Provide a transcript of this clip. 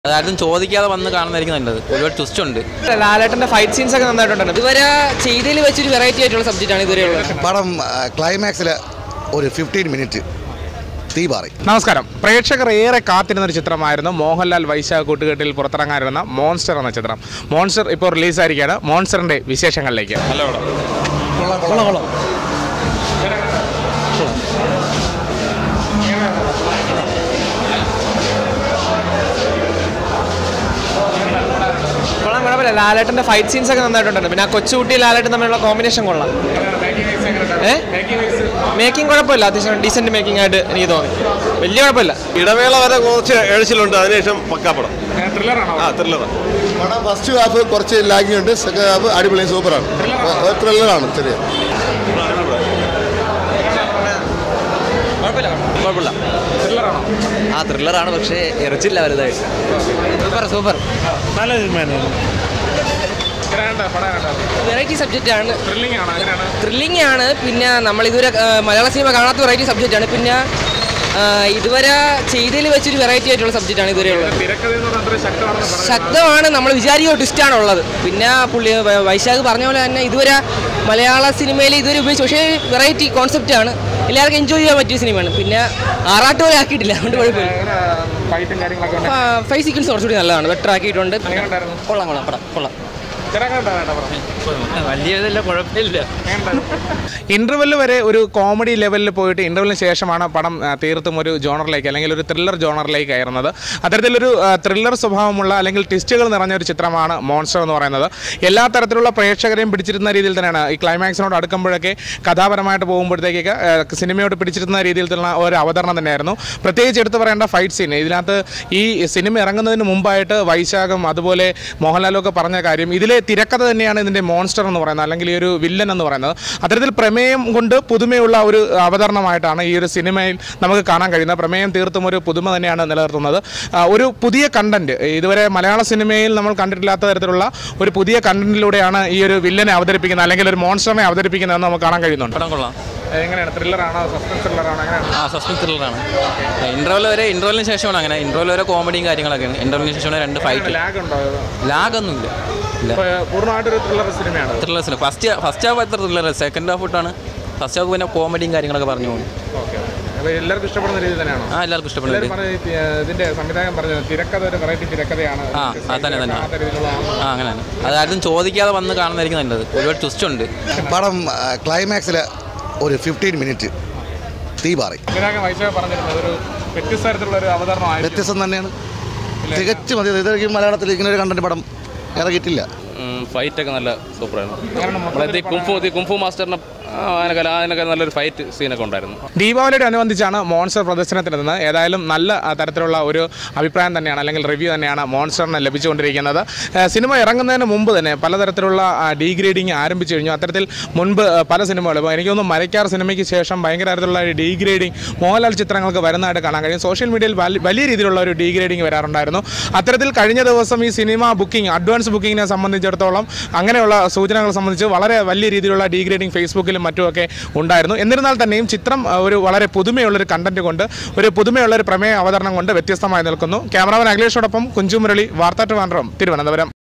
അതാരും ചോദിക്കാതെ വന്ന് കാണുന്നതായിരിക്കും നല്ലത് ഒരുപാട് ട്വിസ്റ്റ് ഉണ്ട് ലാലേട്ടന്റെ ഫൈറ്റ് സീൻസ് ഒക്കെ നന്നായിട്ടുണ്ട് ഇതുവരെ ചെയ്തതിൽ വെച്ചൊരു വെറൈറ്റി ആയിട്ടുള്ള സബ്ജക്റ്റ് ആണ് ഇതുവരെ ഉള്ളത് പടം ക്ലൈമാക്സിൽ ഒരു ഫിഫ്റ്റീൻ മിനിറ്റ് തീ പാറി നമസ്കാരം പ്രേക്ഷകർ ഏറെ കാത്തിരുന്ന ഒരു ചിത്രമായിരുന്നു മോഹൻലാൽ വൈശാഖ് കൂട്ടുകെട്ടിൽ പുറത്തിറങ്ങാനിരുന്ന മോൺസ്റ്റർ എന്ന ചിത്രം മോൺസ്റ്റർ ഇപ്പോൾ റിലീസായിരിക്കുകയാണ് മോൺസ്റ്ററിന്റെ വിശേഷങ്ങളിലേക്ക് കൊള്ളാം കുഴപ്പമില്ല ലാലേട്ടന്റെ ഫൈറ്റ് സീൻസ് ഒക്കെ നന്നായിട്ടുണ്ട് പിന്നെ ആ കൊച്ചുകുട്ടി ലാലേട്ടൻ തമ്മിലുള്ള കോമ്പിനേഷൻ കൊള്ളാം ഏ മേക്കിംഗ് കുഴപ്പമില്ല അത്യാവശ്യം ഡീസെന്റ് മേക്കിംഗ് ആയിട്ട് എനിക്ക് തോന്നി വലിയ കുഴപ്പമില്ല ഇടവേള വരെ കുറച്ച് എഴുച്ചിലുണ്ട് അതിനുശേഷം പക്കാപ്പടം ആ ത്രില്ലറാണ് പടം ഫസ്റ്റ് ഹാഫ് കുറച്ച് ലാഗിങ് ഉണ്ട് സെക്കൻഡ് ഹാഫ് അടിപൊളി സൂപ്പറാണ് ത്രില്ലറാണ് ചെറിയ കുഴപ്പമില്ല ആ ത്രില്ലറാണ് പക്ഷേ ഇറച്ചില്ല വലുതായിട്ട് സൂപ്പർ സൂപ്പർ വെറൈറ്റി സബ്ജക്റ്റ് ആണ് ത്രില്ലിംഗ് ആണ് അങ്ങനെയാണ് ത്രില്ലിംഗ് ആണ് പിന്നെ നമ്മൾ ഇതുവരെ ആ, മലയാള സിനിമ കാണാത്ത വെറൈറ്റി സബ്ജക്റ്റ് ആണ് പിന്നെ ആ, ഇതുവരെ ചെയ്തതിൽ വെച്ചൊരു വെറൈറ്റി ആയിട്ടുള്ള സബ്ജക്റ്റ് ആണ് ഇതുവരെ ഉള്ളത് തിരക്കഥ എന്ന് പറഞ്ഞാൽ അത്ര ശക്തമാണെന്ന് പറയുന്നത് ശക്തമാണ് നമ്മൾ വിചാരിക്കുന്ന ട്വിസ്റ്റ് ആണ് ഉള്ളത് പിന്നെ പുള്ളി വ- വൈശാഖ് പറഞ്ഞ പോലെ തന്നെ ഇതുവരെ മലയാള സിനിമയിൽ ഇതുവരെ ഉപയോഗിച്ച് പക്ഷേ വെറൈറ്റി കോൺസെപ്റ്റ് ആണ് എല്ലാവർക്കും എൻജോയ് ചെയ്യാൻ പറ്റിയ സിനിമയാണ് പിന്നെ ആറാട്ട് പോലെ ആക്കിയിട്ടില്ല അതുകൊണ്ട് കുഴപ്പമില്ല ഫൈറ്റും കാര്യങ്ങളൊക്കെ ഉണ്ട് ഫൈവ് സീക്വൻസ് കുറച്ചുകൂടി നല്ലതാണ് ബെറ്റർ ആക്കിയിട്ടുണ്ട് എങ്ങനെ ഉണ്ടായിരുന്നു കൊള്ളാം കൊള്ളാം പടം കൊള്ളാം തിരക്കുണ്ടായിരുന്നു വലിയ ഇതില്ല കുഴപ്പമില്ല ഇന്റർവെല് വരെ ഒരു കോമഡി ലെവലിൽ പോയിട്ട് ഇന്റർവെലിന് ശേഷമാണ് പടം ആ, തീർത്തും ഒരു ജോണറിലേക്ക് അല്ലെങ്കിൽ ഒരു ത്രില്ലർ ജോണറിലേക്ക് കയറുന്നത് അത്തരത്തിലൊരു ത്രില്ലർ സ്വഭാവമുള്ള അല്ലെങ്കിൽ ട്വിസ്റ്റുകൾ നിറഞ്ഞ ഒരു ചിത്രമാണ് മോൺസ്റ്റർ എന്ന് പറയുന്നത് എല്ലാ തരത്തിലുള്ള പ്രേക്ഷകരെയും പിടിച്ചിരുന്ന രീതിയിൽ തന്നെയാണ് ഈ ക്ലൈമാക്സിനോട് അടുക്കുമ്പോഴൊക്കെ കഥാപരമായിട്ട് പോകുമ്പോഴത്തേക്കൊക്കെ ആ, സിനിമയോട് പിടിച്ചിരുന്ന രീതിയിലുള്ള ഒരു അവതരണം തന്നെയായിരുന്നു പ്രത്യേകിച്ച് എടുത്തു പറയേണ്ട ഫൈറ്റ് സീൻ ഇതിനകത്ത് ഈ സിനിമ ഇറങ്ങുന്നതിന് മുമ്പായിട്ട് വൈശാഖം അതുപോലെ മോഹൻലാലും ഒക്കെ പറഞ്ഞ കാര്യം ഇതിലെ തിരക്കഥ തന്നെയാണ് ഇതിൻ്റെ മോൺസ്റ്റർ എന്ന് പറയുന്നത് അല്ലെങ്കിൽ ഈ ഒരു വില്ലൻ എന്ന് പറയുന്നത് അത്തരത്തിൽ പ്രമേയം കൊണ്ട് പുതുമയുള്ള ഒരു അവതരണമായിട്ടാണ് ഈ ഒരു സിനിമയിൽ നമുക്ക് കാണാൻ കഴിയുന്നത് പ്രമേയം തീർത്തും ഒരു പുതുമ തന്നെയാണ് നിലനിർത്തുന്നത് ആ, ഒരു പുതിയ കണ്ടന്റ് ഇതുവരെ മലയാള സിനിമയിൽ നമ്മൾ കണ്ടിട്ടില്ലാത്ത തരത്തിലുള്ള ഒരു പുതിയ കണ്ടന്റിലൂടെയാണ് ഈ ഒരു വില്ലനെ അവതരിപ്പിക്കുന്നത് അല്ലെങ്കിൽ ഒരു മോൺസ്റ്ററിനെ അവതരിപ്പിക്കുന്നതെന്ന് നമുക്ക് കാണാൻ കഴിയുന്നുണ്ട് പടം കൊള്ളാം എങ്ങനെയാണ് ത്രില്ലറാണോ സസ്പെൻസ് ത്രില്ലറാണോ അങ്ങനെയാണ് ആ സസ്പെൻസ് ത്രില്ലറാണ് ഇൻ്റർവെൽ വരെ ഇൻ്റർവെലിന് ശേഷമാണ് അങ്ങനെ ഇൻ്റർവെൽ വരെ കോമഡിയും കാര്യങ്ങളൊക്കെയാണ് ഇൻ്റർവെലിന് ശേഷമാണ് രണ്ട് ഫൈറ്റ് ലാഗ് ഉണ്ടോ ലാഗൊന്നുമില്ല ഇല്ല ഇപ്പൊ പൂർണ്ണമായിട്ടൊരു ത്രില്ലർ സിനിമയാണ് ത്രില്ലേഴ്സിന് ഫസ്റ്റ് ഫസ്റ്റ് ഹാഫ് എത്ര ത്രില്ലർ സെക്കൻഡ് ഹാഫ് തൊട്ടാണ് ഫസ്റ്റ് ഹാഫ് പിന്നെ കോമഡിയും കാര്യങ്ങളൊക്കെ പറഞ്ഞു പോകും ഓക്കെ അപ്പോൾ എല്ലാവർക്കും ഇഷ്ടപ്പെടുന്ന രീതി തന്നെയാണോ ആ എല്ലാവർക്കും ഇഷ്ടപ്പെടുന്നുണ്ട് എല്ലാവരും പറഞ്ഞ ഈ, ഏർ, ഇതിന്റെ സംവിധായകൻ പറഞ്ഞത് തിരക്കഥ ഒരു വെറൈറ്റി തിരക്കഥയാണ് ആ, ആ, തന്നെ, തന്നെ. കാണാത്ത രീതിയിലുള്ളതാണ്. ആ അങ്ങനെയാണ് അതാരും ചോദിക്കാതെ വന്ന് കാണുന്നതായിരിക്കും നല്ലത് ഒരുപാട് ട്വിസ്റ്റ് ഉണ്ട് പടം ക്ലൈമാക്സിൽ ഒരു ഫിഫ്റ്റീൻ മിനിറ്റ് തീ പാറി സംവിധായകൻ വൈശാഖ് പറഞ്ഞിരുന്നത് ഒരു വ്യത്യസ്ത തരത്തിലുള്ള ഒരു അവതരണമായിരുന്നു വ്യത്യസ്തം തന്നെയാണ് തികച്ചും മതി ഇത് മലയാളത്തിൽ ഇങ്ങനെ ഒരു കണ്ടന്റ് പടം ഇറങ്ങിയിട്ടില്ല ഫൈറ്റൊക്കെ നല്ല സൂപ്പറായിരുന്നു കാരണം നമ്മളെ ഈ കുംഫു ഈ കുംഫു മാസ്റ്ററിനെ ആ, അതിനൊക്കെ അതിനൊക്കെ നല്ലൊരു ഫൈറ്റ് സീനൊക്കെ ഉണ്ടായിരുന്നു ദീപാവലിയോട് അനുബന്ധിച്ചാണ് മോൺസ്റ്റർ പ്രദർശനത്തിനെത്തുന്നത് ഏതായാലും നല്ല ആ, തരത്തിലുള്ള ഒരു അഭിപ്രായം തന്നെയാണ് അല്ലെങ്കിൽ റിവ്യൂ തന്നെയാണ് മോൺസ്റ്ററിന് ലഭിച്ചുകൊണ്ടിരിക്കുന്നത് ഏഹ്, സിനിമ ഇറങ്ങുന്നതിന് മുമ്പ് തന്നെ പലതരത്തിലുള്ള ഡീഗ്രേഡിങ് ആരംഭിച്ചു കഴിഞ്ഞു അത്തരത്തിൽ മുൻപ് ആ, പല സിനിമകളും ഇപ്പോൾ എനിക്ക് തോന്നുന്നു മരക്കാർ സിനിമയ്ക്ക് ശേഷം ഭയങ്കര തരത്തിലുള്ള ഡീഗ്രേഡിങ് മോഹൻലാൽ ചിത്രങ്ങൾക്ക് വരുന്നതായിട്ട് കാണാൻ കഴിയും സോഷ്യൽ മീഡിയയിൽ വലി- വലിയ രീതിയിലുള്ള ഒരു ഡീഗ്രേഡിങ് വരാറുണ്ടായിരുന്നു അത്തരത്തിൽ കഴിഞ്ഞ ദിവസം ഈ സിനിമ ബുക്കിംഗ് അഡ്വാൻസ് ബുക്കിങ്ങിനെ സംബന്ധിച്ചിടത്തോളം അങ്ങനെയുള്ള സൂചനകൾ സംബന്ധിച്ച് വളരെ വലിയ രീതിയിലുള്ള ഡീഗ്രേഡിംഗ് ഫേസ്ബുക്കിലും മറ്റുമൊക്കെ ഉണ്ടായിരുന്നു എന്നിരുന്നാൽ തന്നെയും ചിത്രം ആ, ഒരു വളരെ പുതുമയുള്ളൊരു കണ്ടന്റ് കൊണ്ട് ഒരു പുതുമയുള്ളൊരു പ്രമേയ അവതരണം കൊണ്ട് വ്യത്യസ്തമായി നിൽക്കുന്നു ക്യാമറാമാൻ അഖിലേഷോടൊപ്പം കുഞ്ചുമുരളി വാർത്താ ട്രിവാൻഡ്രം തിരുവനന്തപുരം